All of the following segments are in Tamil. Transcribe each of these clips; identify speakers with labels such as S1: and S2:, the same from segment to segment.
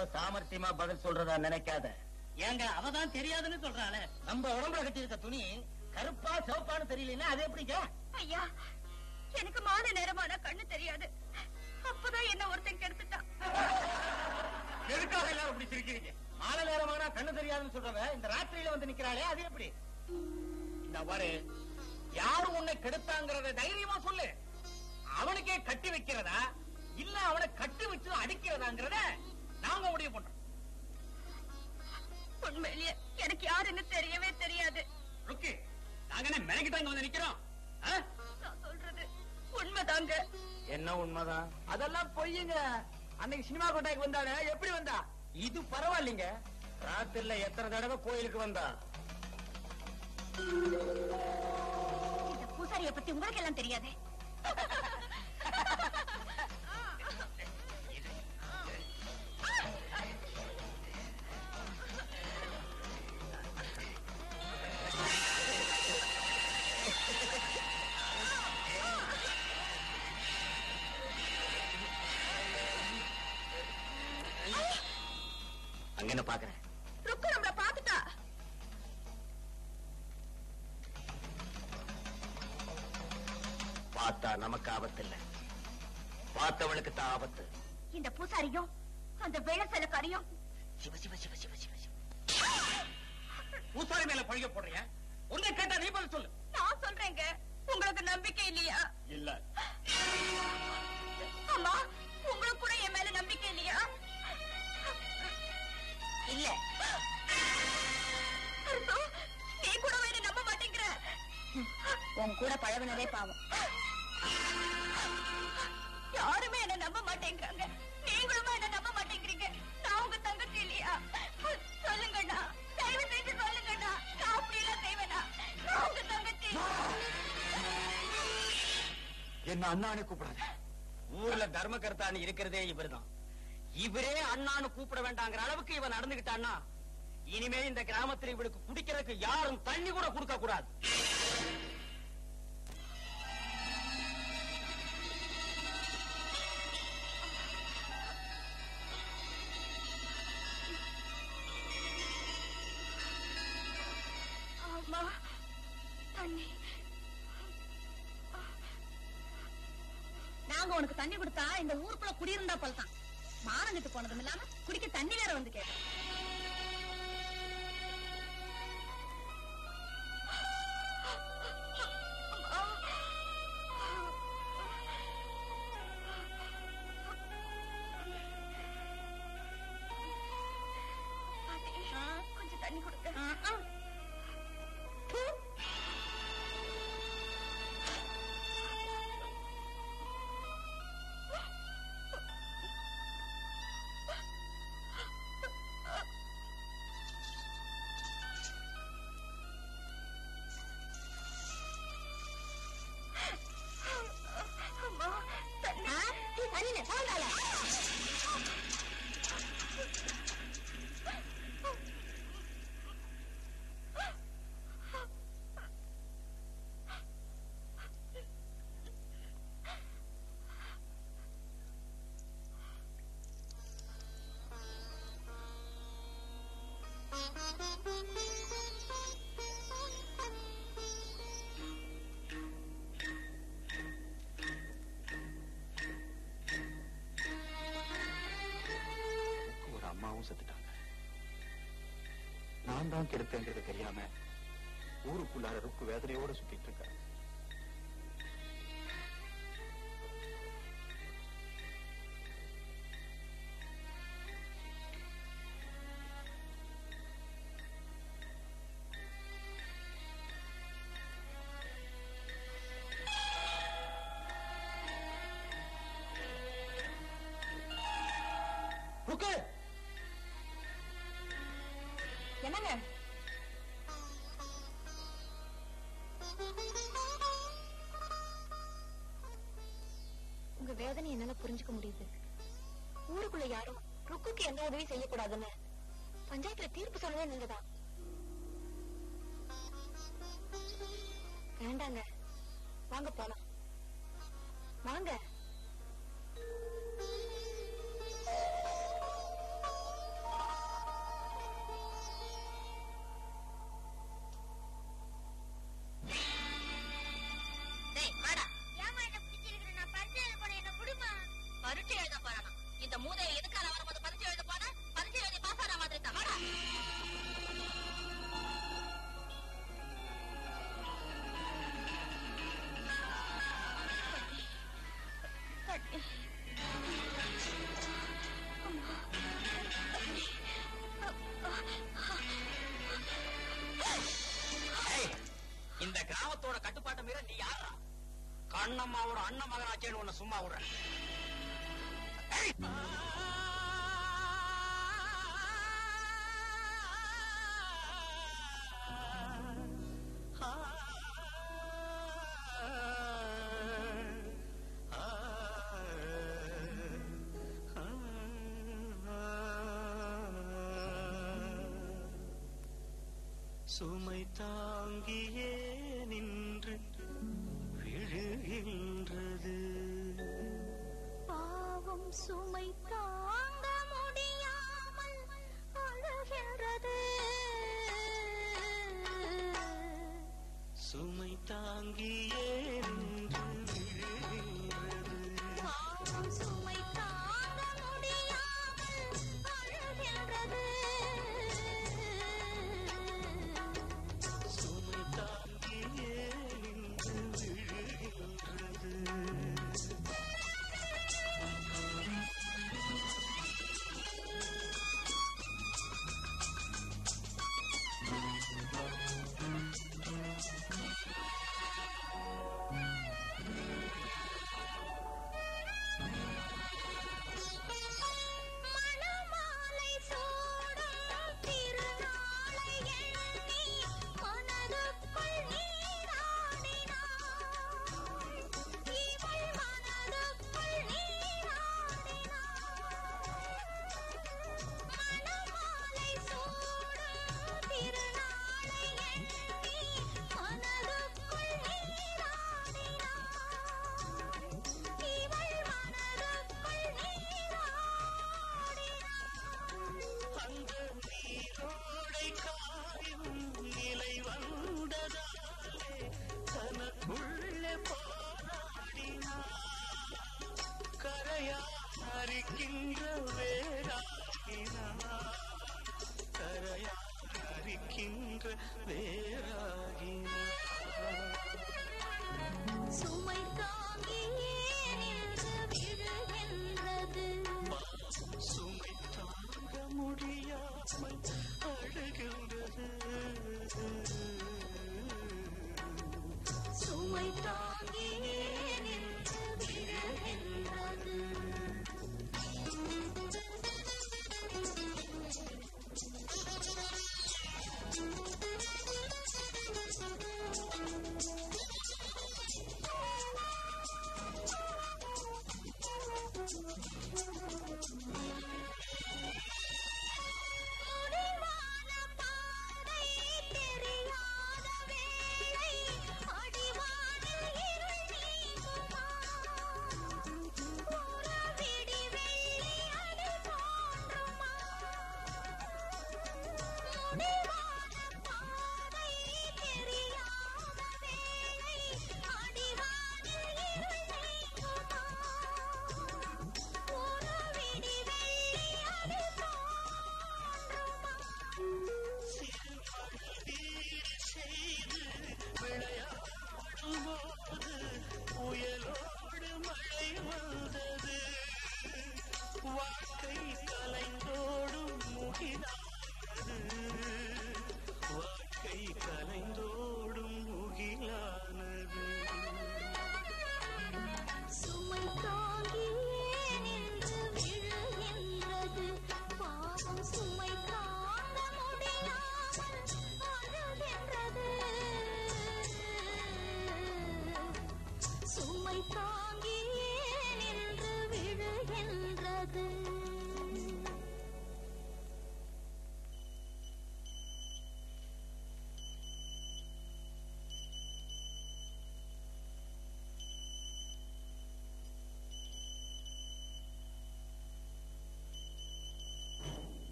S1: ரொம்ப சாமர்த்தியமா பதில் சொல்றதா நினைக்காத
S2: ஏங்க அவதான் தெரியாதுன்னு சொல்றாளே
S1: நம்ம உடம்புல கட்டியிருக்க துணி கருப்பா சிவப்பான்னு தெரியலன்னா அது எப்படிங்க
S3: ஐயா எனக்கு மாலை நேரமான கண்ணு தெரியாது அப்பதான் என்ன ஒருத்தன் கெடுத்துட்டான்
S1: எதுக்காக எல்லாரும் இப்படி சிரிக்கிறீங்க மாலை நேரமானா கண்ணு தெரியாதுன்னு சொல்றவ இந்த ராத்திரியில வந்து நிக்கிறாளே அது எப்படி இந்த பாரு யாரு உன்னை கெடுத்தாங்கிறத தைரியமா சொல்லு அவனுக்கே கட்டி வைக்கிறதா இல்ல அவனை கட்டி வச்சு அடிக்கிறதாங்கிறத நாங்க முடிவு பண்றோம்
S3: உண்மையிலேயே எனக்கு யாருன்னு தெரியவே தெரியாது
S2: ருக்கி நாங்க என்ன மெனக்கிட்டு இங்க வந்து நிக்கிறோம் ஆ?
S3: நான் சொல்றது உண்மைதாங்க
S1: என்ன உண்மைதான்
S4: அதெல்லாம் பொய்யுங்க அன்னைக்கு சினிமா கொட்டாய்க்கு வந்தானே எப்படி வந்தா
S1: இது பரவாயில்லைங்க ராத்திரில எத்தனை தடவை கோயிலுக்கு வந்தா
S3: இந்த பூசாரிய பத்தி உங்களுக்கு எல்லாம் தெரியாது
S1: அங்க என்ன பாக்குறேன்
S3: ருக்கு நம்மள பாத்துட்டா
S1: பார்த்தா நமக்கு ஆபத்து இல்ல பார்த்தவளுக்கு தான் ஆபத்து
S3: இந்த பூசாரியும் அந்த வேளசலக்காரியும்
S1: சிவ சிவ சிவ சிவ சிவ சிவ
S2: பூசாரி மேல பழிய போடுறியா உன்னை கேட்டா நீ பதில் சொல்லு
S3: நான் சொல்றேங்க உங்களுக்கு நம்பிக்கை இல்லையா
S1: இல்ல
S3: அம்மா உங்களுக்கு கூட என் மேல நம்பிக்கை இல்லையா இல்ல அர்த்தோ, நீ கூட என்ன நம்ப மாட்டேங்கிற உன் கூட பழகுனதே பாவம் யாருமே என்ன நம்ப மாட்டேங்கிறாங்க நீங்களுமே என்ன நம்ப மாட்டேங்கிறீங்க நான் உங்க தங்கச்சி இல்லையா சொல்லுங்கண்ணா தயவு செஞ்சு சொல்லுங்கண்ணா நான் அப்படியெல்லாம் செய்வேனா நான் உங்க தங்கச்சி
S1: என்ன அண்ணானு கூப்பிடாத ஊர்ல தர்மகர்த்தான்னு இருக்கிறதே இவர்தான் இவரே அண்ணான்னு கூப்பிட வேண்டாங்கிற அளவுக்கு இவன் நடந்துகிட்டான்னா இனிமே இந்த கிராமத்துல இவளுக்கு குடிக்கிறதுக்கு யாரும் தண்ணி கூட கொடுக்க கூடாது
S3: ஆமா தண்ணி நாங்க உனக்கு தண்ணி கொடுத்தா இந்த ஊருக்குள்ள குடியிருந்தா போல தான் மானங்கிட்டு போனதும் இல்லாம குடிக்க தண்ணி வேற வந்து கேட்டோம் கொஞ்சம் தண்ணி கொடுங்க அம்மா தண்ணி தண்ணி போண்டால
S5: ஒரு அம்மாவும் செத்துட்டாங்க நான் தான் கெடுத்தேங்கிறது தெரியாம ஊருக்குள்ளார ருக்கு வேதனையோட சுத்திட்டு இருக்காரு
S1: ருக்கு
S3: என்னங்க உங்க வேதனை என்னால புரிஞ்சுக்க முடியுது ஊருக்குள்ள யாரும் ருக்குக்கு எந்த உதவி செய்யக்கூடாதுன்னு பஞ்சாயத்துல தீர்ப்பு சொன்னதே நீங்கதான் வேண்டாங்க வாங்க போலாம் வாங்க இந்த மூதையை எதுக்காக வரும்போது பரிசு எழுத போன பரிசு எழுதி பாஸ் ஆன மாதிரி தான் வாடா.
S2: ஏய், இந்த கிராமத்தோட கட்டுப்பாட்டை மீற நீ யாரா கண்ணம்மாவோட அண்ணன் மகனாச்சேன்னு உன்னை சும்மா விடுறேன் ஏய்!
S5: சுமை தாங்கியே நின்று விழுகின்றது
S3: பாவம் சுமை தாங்க முடியாமல் அழுகின்றது
S5: சுமை தாங்கியே நின்று விழுகின்றது
S3: பாவம் சுமை தாங்க முடியாமல் அழுகின்றது
S5: சுமை தாங்கியே நின்று விழுகின்றது
S3: மணமாலை சூடும் திருநாளை எண்ணி மனதுக்குள் நீராடினாள் இவள் மனதுக்குள் நீராடினாள் மணமாலை சூடும் திருநாளை எண்ணி மனதுக்குள் நீராடினாள் இவள் மனதுக்குள் நீராடினாள்
S5: அந்த நீரோடை காயும் நிலை வந்ததாலே தனக்குள்ளே போராடினார் கரையாரிக்கின்ற வேறாகினார் கரையாரிக்கின்ற வேறாகினார்
S3: சுமை தாங்கியே நின்று விழுகின்றது
S5: சுமை தாங்க முடியாமல் அழுகின்றது
S3: சுமை தாங்கியே நின்று விழுகின்றது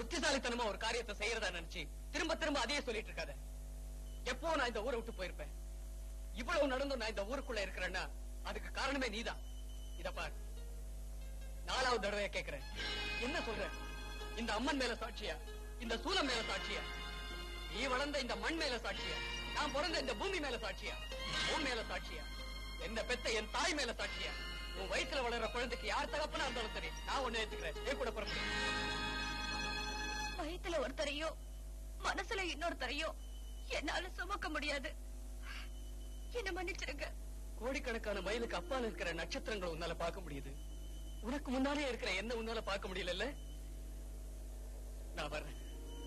S6: புத்திசாலித்தனமா ஒரு காரியத்தை செய்யறதா நினைச்சு திரும்ப திரும்ப அதையே சொல்லிட்டு இருக்காத எப்போ நான் இந்த ஊரை விட்டு போயிருப்பேன் இவ்வளவு நடந்தும் நான் இந்த ஊருக்குள்ள இருக்கிறேன்னா அதுக்கு காரணமே நீதான் இத பார் நாலாவது தடவையா கேக்குறேன் என்ன சொல்ற இந்த அம்மன் மேல சாட்சியா இந்த சூலம் மேல சாட்சியா நீ வளர்ந்த இந்த மண் மேல சாட்சியா நான் பிறந்த இந்த பூமி மேல சாட்சியா உன் மேல சாட்சியா என்ன பெத்த என் தாய் மேல சாட்சியா உன் வயித்துல வளர்ற குழந்தைக்கு யார் தகப்பனா இருந்தாலும் சரி நான் ஒண்ணு ஏத்துக்கிறேன் ஏன் கூட பிறப்பு
S3: வயித்துல ஒருத்தரையோ மனசுல இன்னொருத்தரையோ என்னால சுமக்க முடியாது என்ன மன்னிச்சிருங்க
S6: கோடிக்கணக்கான மைலுக்கு அப்பால இருக்கிற நட்சத்திரங்களை உன்னால பார்க்க முடியுது உனக்கு முன்னாலே இருக்கிற என்ன உன்னால பார்க்க முடியல நான் வர்றேன்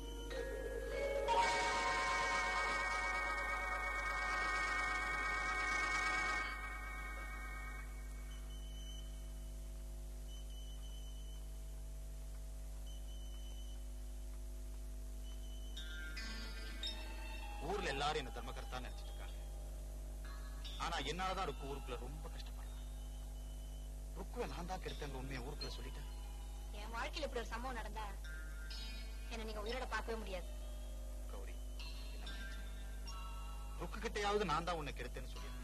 S5: ஊர்ல எல்லாரும் என்ன தர்மகர்த்தா நினைச்சிட்டு இருக்காங்க ஆனா என்னாலதான் ருக்கு ஊருக்குள்ள ரொம்ப கஷ்டப்படுறேன் ருக்குவை நான் தான் கெடுத்தேங்கிற உண்மையை ஊருக்குள்ள சொல்லிட்டேன்
S3: என் வாழ்க்கையில இப்படி ஒரு சம்பவம் நடந்தா என்ன நீங்க உயிரோட பார்க்கவே முடியாது
S5: கௌரி என்ன மன்னிச்சிரு. ருக்கு கிட்டையாவது நான் தான் உன்னை கெடுத்தேன்னு சொல்லியிருந்தேன்